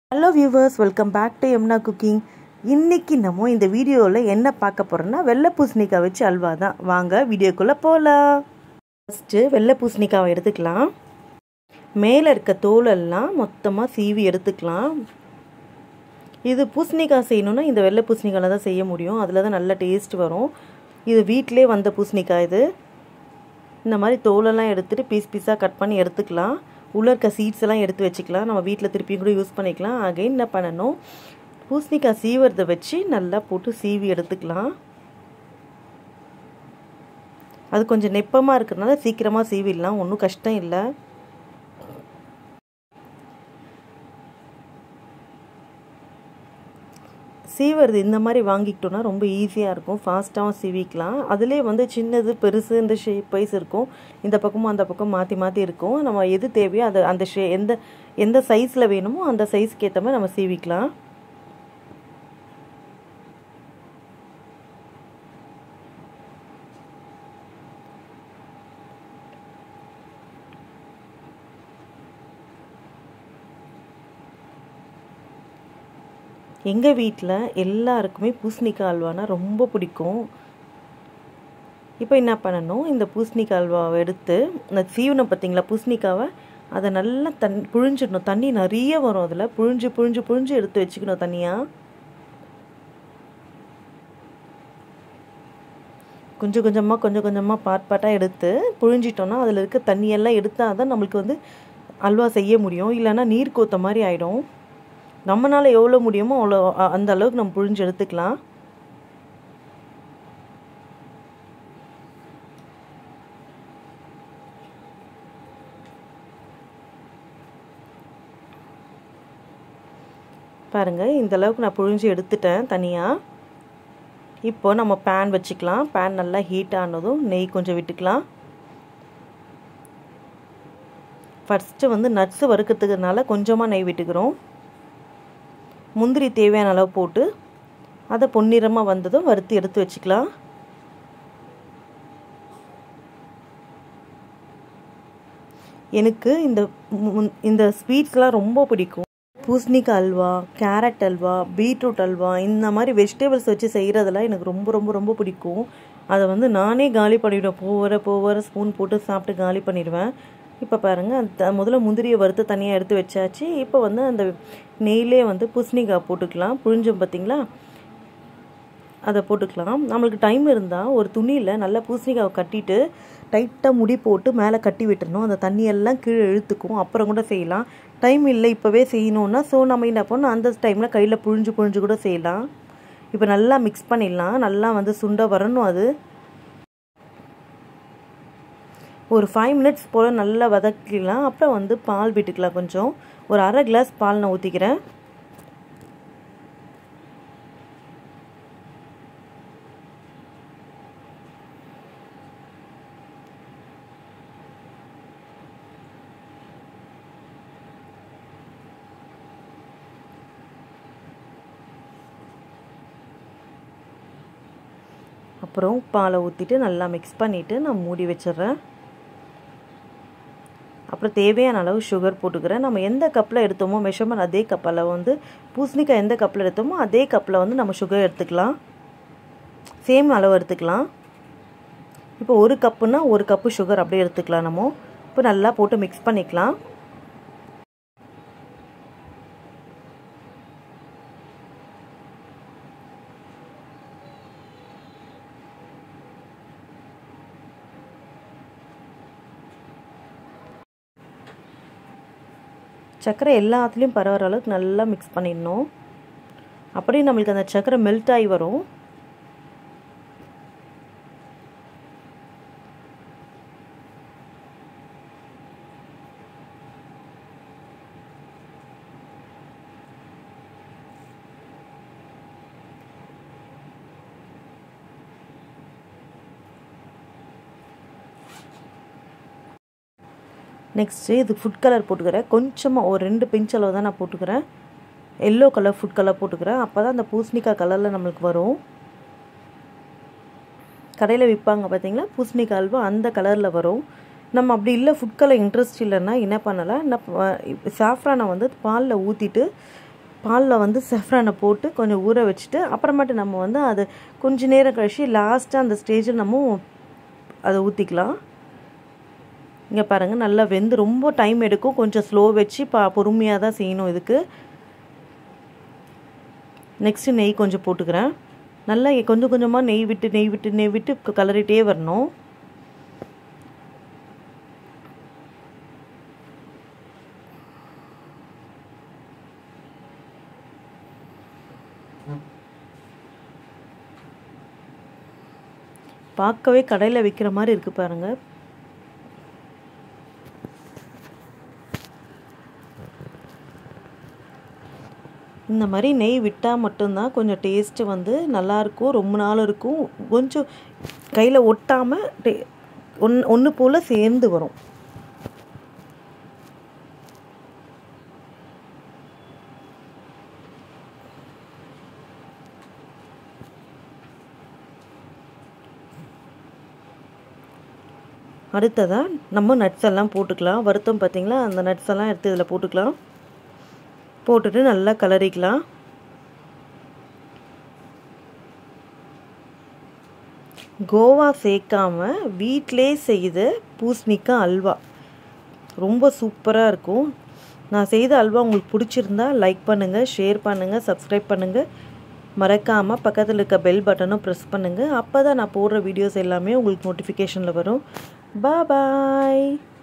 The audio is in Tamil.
hello viewers welcome back to எம்னா குக்கிங் இன்னைக்கு நம்ம இந்த வீடியோவில் என்ன பார்க்க போகிறோம்னா வெள்ளை பூசணிக்காய் வச்சு அல்வா தான் வாங்க வீடியோக்குள்ளே போகலாம் ஃபஸ்ட்டு வெள்ளை பூசணிக்காவை எடுத்துக்கலாம் மேலே இருக்க தோலெல்லாம் மொத்தமாக சீவி எடுத்துக்கலாம் இது பூசணிக்காய் செய்யணுன்னா இந்த வெள்ளை பூசணிக்காயில் தான் செய்ய முடியும் அதில் தான் நல்ல டேஸ்ட் வரும் இது வீட்டிலே வந்த பூசணிக்காய் இது இந்த மாதிரி தோலெல்லாம் எடுத்துகிட்டு பீஸ் பீஸாக கட் பண்ணி எடுத்துக்கலாம் உள்ளே இருக்க சீட்ஸ் எல்லாம் எடுத்து வச்சுக்கலாம் நம்ம வீட்டில் திருப்பியும் கூட யூஸ் பண்ணிக்கலாம் அகைன் என்ன பண்ணணும் பூசணிக்காய் சீவுறதை வச்சு நல்லா போட்டு சீவி எடுத்துக்கலாம் அது கொஞ்சம் நெப்பமாக இருக்கிறதுனால சீக்கிரமாக சீவிடலாம் ஒன்றும் கஷ்டம் இல்லை சீவறது இந்த மாதிரி வாங்கிக்கிட்டோன்னா ரொம்ப ஈஸியாக இருக்கும் ஃபாஸ்ட்டாகவும் சீவிக்கலாம் அதிலே வந்து சின்னது பெருசு இந்த ஷேப் வைஸ் இருக்கும் இந்த பக்கமும் அந்த பக்கம் மாற்றி மாற்றி இருக்கும் நம்ம எது தேவையோ அது அந்த ஷே எந்த எந்த சைஸில் வேணுமோ அந்த சைஸ்க்கு ஏற்ற மாதிரி நம்ம சீவிக்கலாம் எங்கள் வீட்டில் எல்லாருக்குமே பூசணிக்காய் அல்வானா ரொம்ப பிடிக்கும் இப்போ என்ன பண்ணணும் இந்த பூசணிக்காய் அல்வாவை எடுத்து இந்த சீவனம் பார்த்தீங்களா பூசணிக்காவை அதை நல்லா தண் புழிஞ்சிடணும் தண்ணி நிறைய வரும் அதில் புழிஞ்சு புழிஞ்சு புழிஞ்சு எடுத்து வச்சுக்கணும் தனியாக கொஞ்சம் கொஞ்சமாக கொஞ்சம் கொஞ்சமாக பாட் பாட்டாக எடுத்து புழிஞ்சிட்டோன்னா அதில் இருக்க தண்ணியெல்லாம் எடுத்தால் தான் நம்மளுக்கு வந்து அல்வா செய்ய முடியும் இல்லைன்னா நீர் கோத்த மாதிரி ஆகிடும் நம்மளால் எவ்வளோ முடியுமோ அவ்வளோ அந்த அளவுக்கு நம்ம புழிஞ்சு எடுத்துக்கலாம் பாருங்கள் இந்த அளவுக்கு நான் புழிஞ்சு எடுத்துட்டேன் தனியாக இப்போ நம்ம பேன் வச்சுக்கலாம் பேன் நல்லா ஹீட் ஆனதும் நெய் கொஞ்சம் விட்டுக்கலாம் ஃபஸ்ட்டு வந்து நட்ஸு வறுக்கிறதுக்குனால கொஞ்சமாக நெய் விட்டுக்கிறோம் முந்திரி தேவையான அளவு போட்டு அதை பொன்னிறமாக வந்ததும் வறுத்து எடுத்து வச்சுக்கலாம் எனக்கு இந்த இந்த ஸ்வீட்ஸ்லாம் ரொம்ப பிடிக்கும் பூசணிக்காய் அல்வா கேரட் அல்வா பீட்ரூட் அல்வா இந்த மாதிரி வெஜிடபிள்ஸ் வச்சு செய்கிறதெல்லாம் எனக்கு ரொம்ப ரொம்ப ரொம்ப பிடிக்கும் அதை வந்து நானே காலி பண்ணிவிடுவேன் போகிற போகிற ஸ்பூன் போட்டு சாப்பிட்டு காலி பண்ணிடுவேன் இப்போ பாருங்கள் அந்த முதல்ல முந்திரியை வறுத்து தனியாக எடுத்து வச்சாச்சு இப்போ வந்து அந்த நெய்லே வந்து பூசணிக்காய் போட்டுக்கலாம் புழிஞ்சோம் பார்த்தீங்களா அதை போட்டுக்கலாம் நம்மளுக்கு டைம் இருந்தால் ஒரு துணியில் நல்லா பூசணிக்காவை கட்டிட்டு டைட்டாக முடி போட்டு மேலே கட்டி விட்டுறணும் அந்த தண்ணியெல்லாம் கீழே இழுத்துக்கும் அப்புறம் கூட செய்யலாம் டைம் இல்லை இப்போவே செய்யணுன்னா ஸோ நம்ம என்ன பண்ணணும் அந்த டைமில் கையில் புழிஞ்சு புழிஞ்சு கூட செய்யலாம் இப்போ நல்லா மிக்ஸ் பண்ணிடலாம் நல்லா வந்து சுண்ட வரணும் அது ஒரு ஃபைவ் மினிட்ஸ் போல் நல்லா வதக்கிடலாம் அப்புறம் வந்து பால் விட்டுக்கலாம் கொஞ்சம் ஒரு அரை கிளாஸ் பால் நான் ஊற்றிக்கிறேன் அப்புறம் பாலை ஊற்றிட்டு நல்லா மிக்ஸ் பண்ணிவிட்டு நான் மூடி வச்சிடுறேன் அப்புறம் தேவையான அளவு சுகர் போட்டுக்கிறேன் நம்ம எந்த கப்பில் எடுத்தோமோ மெஷர்மெண்ட் அதே கப்பில் வந்து பூசணிக்காய் எந்த கப்பில் எடுத்தோமோ அதே கப்பில் வந்து நம்ம சுகர் எடுத்துக்கலாம் சேம் அளவு எடுத்துக்கலாம் இப்போ ஒரு கப்புனா ஒரு கப்பு சுகர் அப்படியே எடுத்துக்கலாம் நம்ம இப்போ நல்லா போட்டு மிக்ஸ் பண்ணிக்கலாம் சர்க்கரை எல்லாத்துலேயும் பரவாயில்ல அளவுக்கு நல்லா மிக்ஸ் பண்ணிடணும் அப்படியே நம்மளுக்கு அந்த சர்க்கரை மெல்ட் ஆகி வரும் நெக்ஸ்ட்டு இது ஃபுட் கலர் போட்டுக்கிறேன் கொஞ்சமாக ஒரு ரெண்டு பிஞ்ச் அளவு தான் நான் போட்டுக்கிறேன் எல்லோ கலர் ஃபுட் கலர் போட்டுக்கிறேன் அப்போ தான் அந்த பூசணிக்காய் கலரில் நம்மளுக்கு வரும் கடையில் விற்பாங்க பார்த்தீங்களா பூசணிக்காய் அல்வா அந்த கலரில் வரும் நம்ம அப்படி இல்லை ஃபுட் கலர் இன்ட்ரெஸ்ட் இல்லைன்னா என்ன பண்ணலாம் என்ன சாஃப்ரானை வந்து பாலில் ஊற்றிட்டு பாலில் வந்து செஃப்ரானை போட்டு கொஞ்சம் ஊற வச்சுட்டு அப்புறமேட்டு நம்ம வந்து அது கொஞ்ச நேரம் கழிச்சு லாஸ்ட்டாக அந்த ஸ்டேஜில் நம்ம அதை ஊற்றிக்கலாம் இங்கே பாருங்கள் நல்லா வெந்து ரொம்ப டைம் எடுக்கும் கொஞ்சம் ஸ்லோ வச்சு பா பொறுமையாக தான் செய்யணும் இதுக்கு நெக்ஸ்ட்டு நெய் கொஞ்சம் போட்டுக்கிறேன் நல்லா கொஞ்சம் கொஞ்சமாக நெய் விட்டு நெய் விட்டு நெய் விட்டு கலரிட்டே வரணும் பார்க்கவே கடையில் விற்கிற மாதிரி இருக்குது பாருங்கள் இந்த மாதிரி நெய் விட்டால் மட்டும்தான் கொஞ்சம் டேஸ்ட்டு வந்து நல்லாயிருக்கும் ரொம்ப நாள் இருக்கும் கொஞ்சம் கையில் ஒட்டாமல் டே ஒன் ஒன்று போல் சேர்ந்து வரும் அடுத்ததாக நம்ம நட்ஸ் எல்லாம் போட்டுக்கலாம் வருத்தம் பார்த்திங்களா அந்த நட்ஸ் எல்லாம் எடுத்து இதில் போட்டுக்கலாம் போட்டுட்டு நல்லா கலரிக்கலாம் கோவா சேர்க்காம வீட்டிலே செய்த பூசணிக்காய் அல்வா ரொம்ப சூப்பராக இருக்கும் நான் செய்த அல்வா உங்களுக்கு பிடிச்சிருந்தா லைக் பண்ணுங்கள் ஷேர் பண்ணுங்கள் சப்ஸ்கிரைப் பண்ணுங்கள் மறக்காமல் பக்கத்தில் இருக்க பெல் பட்டனும் ப்ரெஸ் பண்ணுங்கள் அப்போ தான் நான் போடுற வீடியோஸ் எல்லாமே உங்களுக்கு நோட்டிஃபிகேஷனில் வரும் பாய்